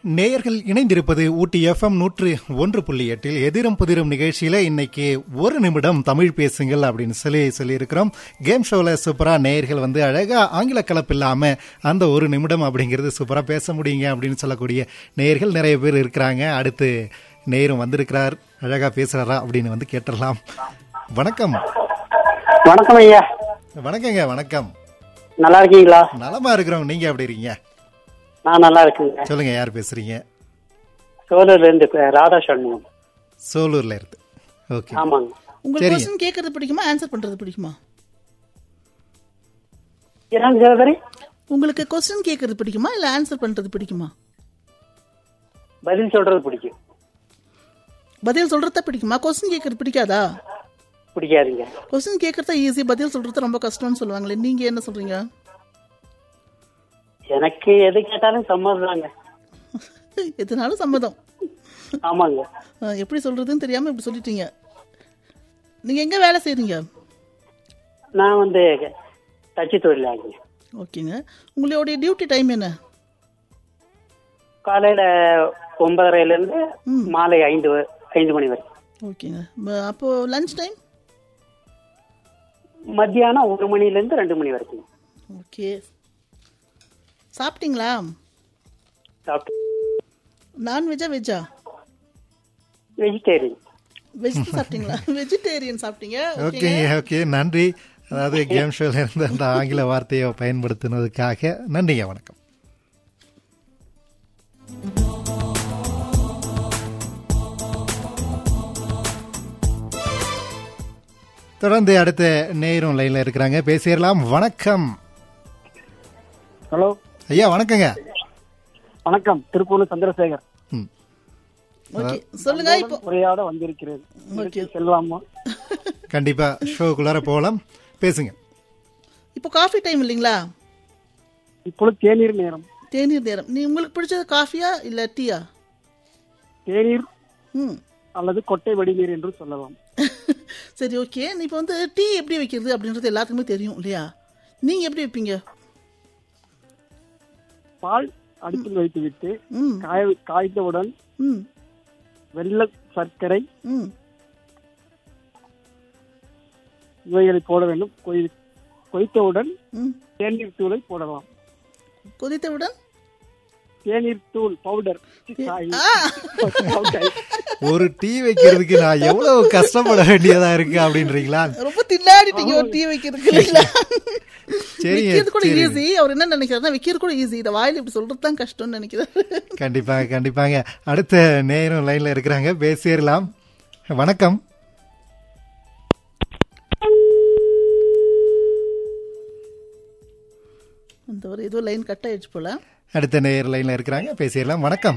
நேயர்கள் இணைந்திருப்பது ஊட்டி எஃப்எம் நூற்று ஒன்று புள்ளி எட்டில் எதிரும் புதிரும் நிகழ்ச்சியில இன்னைக்கு ஒரு நிமிடம் தமிழ் பேசுங்கள் அப்படின்னு சொல்லி சொல்லியிருக்கிறோம் கேம் ஷோல சூப்பரா நேயர்கள் வந்து அழகா ஆங்கில கலப்பு இல்லாம அந்த ஒரு நிமிடம் அப்படிங்கிறது சூப்பரா பேச முடியுங்க அப்படின்னு சொல்லக்கூடிய நேயர்கள் நிறைய பேர் இருக்கிறாங்க அடுத்து நேயரும் வந்திருக்கிறார் அழகா பேசுறாரா அப்படின்னு வந்து கேட்டுடலாம் வணக்கம் வணக்கம் ஐயா வணக்கங்க வணக்கம் நல்லா இருக்கீங்களா நலமா இருக்கிறோம் நீங்க எப்படி இருக்கீங்க நான் நல்லா இருக்குங்க சொல்லுங்க யார் பேசுறீங்க சோழர்ல இருந்து பே- ராதா சண்முகம் சோலூர்ல இருந்து ஓகே ஆமாங்க உங்களுக்கு சரிங்க. கொஸ்டின் கேட்கறது பிடிக்குமா ஆன்சர் பண்றது பிடிக்குமா என்னங்க சகோதரி உங்களுக்கு கொஸ்டின் கேட்கறது பிடிக்குமா இல்ல ஆன்சர் பண்றது பிடிக்குமா பதில் சொல்றது பிடிக்கும் பதில் சொல்றத பிடிக்குமா கொஸ்டின் கேட்கறது பிடிக்காதா பிடிக்காதுங்க கொஸ்டின் கேட்கறத ஈஸி பதில் சொல்றது ரொம்ப கஷ்டம்னு சொல்லுவாங்களே நீங்க என்ன சொல்றீங்க எனக்கு எது கேட்டாலும் சம்மதம் தாங்க எதுனாலும் சம்மதம் ஆமாங்க அஹ், எப்படி சொல்றதுன்னு தெரியாம இப்படி சொல்லிட்டீங்க நீங்க எங்க வேலை செய்றீங்க நான் வந்து தச்சு தொழிலாங்க ஓகேங்க உங்களுடைய டியூட்டி டைம் என்ன காலையில ஒன்பதரைல இருந்து ம். மாலை ஐந்து வ- ஐந்து மணி வரை ஓகேங்க ப- அப்போ லஞ்ச் டைம் மத்தியானம் ஒரு மணில இருந்து ரெண்டு மணி வரைக்கும் ஓகே சாப்பிட்டீங்களா சாப்பிட்டு நான்வெஜ்ஜா வெஜ்ஜா வெஜிடேரியன் வெஜ் சாப்பிட்டீங்களா வெஜிடேரியன் சாப்பிட்டீங்க ஓகேங்க ஓகே நன்றி அதாவது கேம் ஷோல இருந்து அந்த ஆங்கில வார்த்தையை பயன்படுத்தினதுக்காக நன்றிங்க வணக்கம் தொடர்ந்து அடுத்த நேரும் லைன்ல இருக்கிறாங்க பேசிடலாம் வணக்கம் ஹலோ ஐயா வணக்கங்க வணக்கம் திருப்பூர் சந்திரசேகர் ம். ஓகே சொல்லுங்க இப்போ உரையாட வந்திருக்கிறேன் ஓகே செல்வாமா கண்டிப்பா ஷோக்குள்ளார போகலாம் பேசுங்க இப்போ காஃபி டைம் இல்லைங்களா இப்பொழுது தேநீர் நேரம் தேநீர் நேரம் நீ உங்களுக்கு பிடிச்சது காஃபியா இல்ல டீயா தேநீர் ம் அல்லது கொட்டை வடிநீர் என்று சொல்லலாம் சரி ஓகே நீ இப்போ வந்து டீ எப்படி வைக்கிறது அப்படின்றது எல்லாத்துக்குமே தெரியும் இல்லையா நீங்க எப்படி வைப்பீங்க பால் அடுப்பில் வைத்துவிட்டு ம் காய காய்ந்தவுடன் ம் வெள்ளை சர்க்கரை ம் இவைகளை போட வேண்டும் கொய் கொய்த்தவுடன் ம் தேநீர் தூளை போடலாம் கொதித்தவுடன் தேநீர் தூள் பவுடர் ஒரு டீ வைக்கிறதுக்கு நான் எவ்வளவு கஷ்டப்பட வேண்டியதா இருக்கு அப்படின்றீங்களா ரொம்ப தில்லாடிட்டீங்க ஒரு டீ வைக்கிறதுக்கு இல்லைங்களா சரிங்க, வைக்கிறது கூட சரிங்க. ஈஸி அவர் என்ன நினைக்கிறாருன்னா வைக்கிறது கூட ஈஸி இதை வாயில இப்படி சொல்றது தான் கஷ்டம்னு நினைக்கிறாரு கண்டிப்பாங்க கண்டிப்பாங்க அடுத்த நேரம் லைன்ல இருக்கிறாங்க பேசிடலாம் வணக்கம் அந்த ஒரு ஏதோ லைன் கட் ஆயிடுச்சு போல அடுத்த நேர் லைன்ல இருக்கிறாங்க பேசிடலாம் வணக்கம்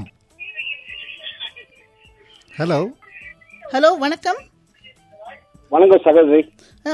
ஹலோ ஹலோ வணக்கம் வணக்கம் சகோதரி ஆ,